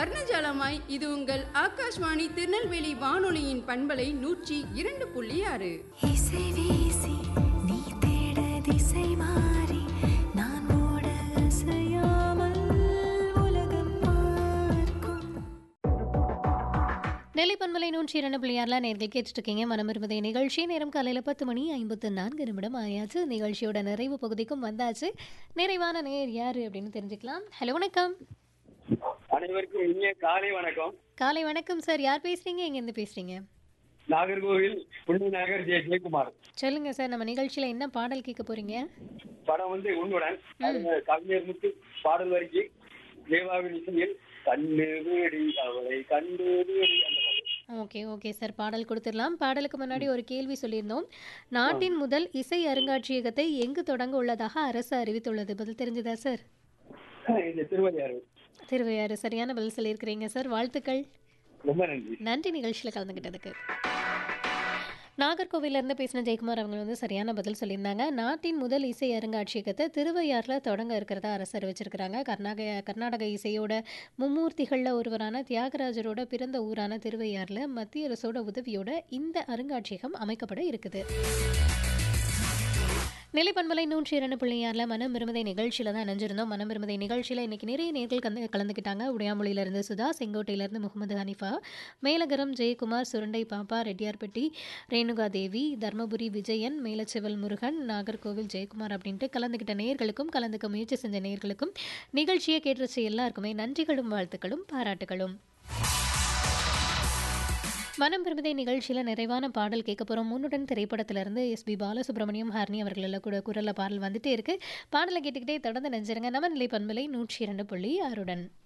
வர்ணஜாலமாய் இது உங்கள் ஆகாஷ்வாணி திருநெல்வேலி வானொலியின் பண்பலை நூற்றி இரண்டு புள்ளி ஆறு இசை வீசி நீ தேட திசை மாறி நான் ஓட அசையாமல் உலகம் பார்க்கும் நெல்லை பண்பலை நூற்றி இரண்டு பிள்ளையாரில் நேர்கள் கேட்டுட்டு இருக்கீங்க மனம் இருப்பதை நிகழ்ச்சி நேரம் காலையில் பத்து மணி ஐம்பத்து நான்கு நிமிடம் ஆயாச்சு நிகழ்ச்சியோட நிறைவு பகுதிக்கும் வந்தாச்சு நிறைவான நேர் யாரு அப்படின்னு தெரிஞ்சுக்கலாம் ஹலோ வணக்கம் அனைவருக்கும் இனிய காலை வணக்கம் காலை வணக்கம் சார் யார் பேசுறீங்க எங்கேருந்து பேசுறீங்க நாகர்கோவில் புண்ணி நகர் ஜெய ஜெயக்குமார் சொல்லுங்க சார் நம்ம நிகழ்ச்சியில என்ன பாடல் கேட்க போறீங்க படம் வந்து உன்னுடன் அதுல கவிஞர் முத்து பாடல் வரைக்கும் தேவாவின் இசையில் கண்ணு வீடி அவளை கண்டு வீடி அந்த பாடல். ஓகே ஓகே சார் பாடல் கொடுத்துடலாம் பாடலுக்கு முன்னாடி ஒரு கேள்வி சொல்லியிருந்தோம் நாட்டின் முதல் இசை அருங்காட்சியகத்தை எங்கு தொடங்க உள்ளதாக அரசு அறிவித்துள்ளது பதில் தெரிஞ்சுதா சார் இந்த திருவையாறு திருவையாறு சரியான பதில் சொல்லியிருக்கிறீங்க சார் வாழ்த்துக்கள் ரொம்ப நன்றி நன்றி நிகழ்ச்சியில் கலந்துக்கிட்டதுக்கு நாகர்கோவிலேருந்து பேசின ஜெயக்குமார் அவங்க வந்து சரியான பதில் சொல்லியிருந்தாங்க நாட்டின் முதல் இசை அருங்காட்சியகத்தை திருவையாறில் தொடங்க இருக்கிறதா அரசு அறிவிச்சிருக்கிறாங்க கர்நாடக கர்நாடக இசையோட மும்மூர்த்திகளில் ஒருவரான தியாகராஜரோட பிறந்த ஊரான திருவையாறில் மத்திய அரசோட உதவியோட இந்த அருங்காட்சியகம் அமைக்கப்பட இருக்குது நிலைப்பண்பலை நூற்றி இரண்டு பிள்ளையாரில் மனம் விரும்பதை நிகழ்ச்சியில் தான் இணைஞ்சிருந்தோம் மனம் விரும்பதை நிகழ்ச்சியில் இன்றைக்கி நிறைய நேர்கள் கலந்து கலந்துக்கிட்டாங்க உடையாமொழியிலேருந்து சுதா செங்கோட்டையிலேருந்து முகமது ஹனிஃபா மேலகரம் ஜெயக்குமார் சுரண்டை பாப்பா ரெட்டியார்பட்டி ரேணுகா தேவி தர்மபுரி விஜயன் மேலச்செவல் முருகன் நாகர்கோவில் ஜெயக்குமார் அப்படின்ட்டு கலந்துக்கிட்ட நேர்களுக்கும் கலந்துக்க முயற்சி செஞ்ச நேர்களுக்கும் நிகழ்ச்சியை கேட்டுருச்சு எல்லாருக்குமே நன்றிகளும் வாழ்த்துக்களும் பாராட்டுகளும் மனம் விரும்புதே நிகழ்ச்சியில் நிறைவான பாடல் கேட்க போகிறோம் முன்னுடன் திரைப்படத்திலிருந்து எஸ்பி பாலசுப்ரமணியம் ஹர்னி அவர்களெல்லாம் கூட குரலில் பாடல் வந்துட்டே இருக்கு பாடலை கேட்டுக்கிட்டே தொடர்ந்து நெஞ்சிருங்க நம்ம நிலை பண்பலை நூற்றி இரண்டு புள்ளி ஆறுடன்